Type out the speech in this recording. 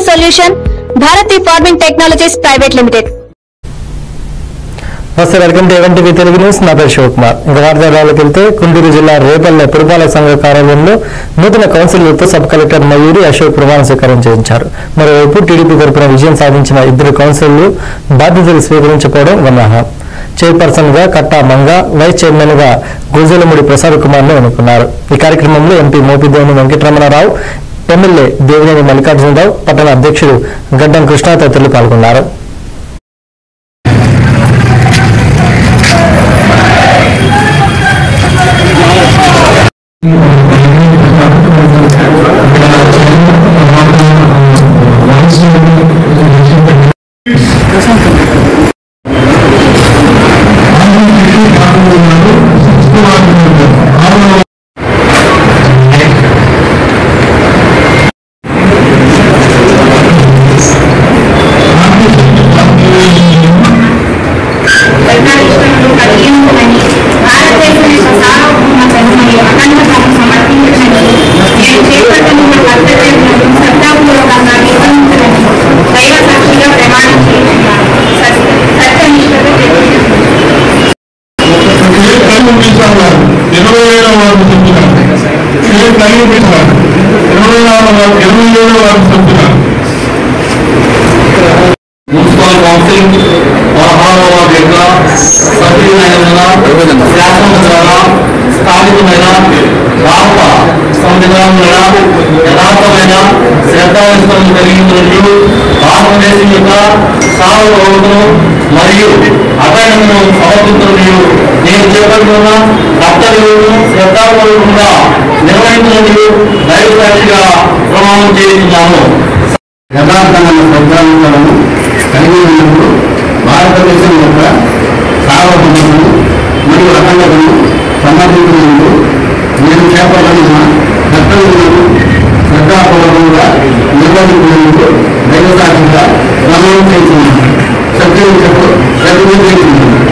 Solution Bharathi farming technologies private limited నమస్తే welcome to even TV Telugu news నా పేరు శివకుమార్ ఇంకా వార్తాలకు వెళ్తే గుంటూరు జిల్లా రేపల్లె పురపాలక సంఘ కార్యాలయంలో నూతన కౌన్సిలర్తో సబ్ కలెక్టర్ మయూరి అశోక్ ప్రమాణ స్వీకారం చేయించారు మరోవైపు టీడీపీ తరపున విజయం సాధించిన ఇద్దరు కౌన్సిలర్లు బాధ్యతలు స్వీకరించకపోవడం గమనార్హం చైర్పర్సన్ గా కట్టా మంగ వైస్ చైర్మన్ గా గుజలముడి ప్రసాద్ కుమార్ ను ఎన్నుకున్నారు ఈ కార్యక్రమంలో ఎంపీ మోపిదేవుని వెంకటరమణారావు ఎమ్మెల్యే దేవినేని మల్లికార్జునరావు పట్టణ అధ్యక్షుడు గడ్డం కృష్ణ తదితరులు పాల్గొన్నారు భారతదేశం యొక్క సార్వభౌమతను మరియు అఖండతను సమర్థించడానికి నేను చేపట్టిన కర్తవ్యాలను శ్రద్ధాపూర్వకంగా నిర్వహించడానికి దైవ సాక్షిగా ప్రమాణం చేస్తున్నాను సత్య- సత్యనిష్టతో తెలుపుతున్నాను. ఇరవై ఏడవ వారు చెప్తున్నారు షేక్ కలిగిస్తున్నారు ఇరవై నాలుగు వారు ఇరవై ఏడవ వారు చెప్తున్నారు మున్సిపల్ కౌన్సిల్ పదహారవ యొక్క సభ్యులైన శాసనం ద్వారా స్థానికమైన భారత సంవిధానమైన యథార్థమైన శ్రద్ధావిశ్వాసం కలిగినట్లు భారతదేశం యొక్క సార్వభౌమతను మరియు అఖండతను సమర్థించడం నేను చేపడుతున్న కర్తవ్యులను శ్రద్ధాపూర్వకంగా నిర్వహించినట్లు దైవ సాక్షిగా ప్రమాణం చేస్తున్నాను యథార్థమైన శ్రద్ధాంశాలను కలిగి ఉన్నప్పుడు భారతదేశం యొక్క సార్వభౌమతను మరియు అఖండతను సమర్థించినందుకు నేను చేపట్టిన కర్తవ్యులను శ్రద్ధాపూర్వకంగా నిర్వహించినందుకు దైవసాక్షిగా ప్రమాణం చేస్తున్నాను సత్యం చెప్పు ప్రతిజ్ఞ చేస్తున్నాను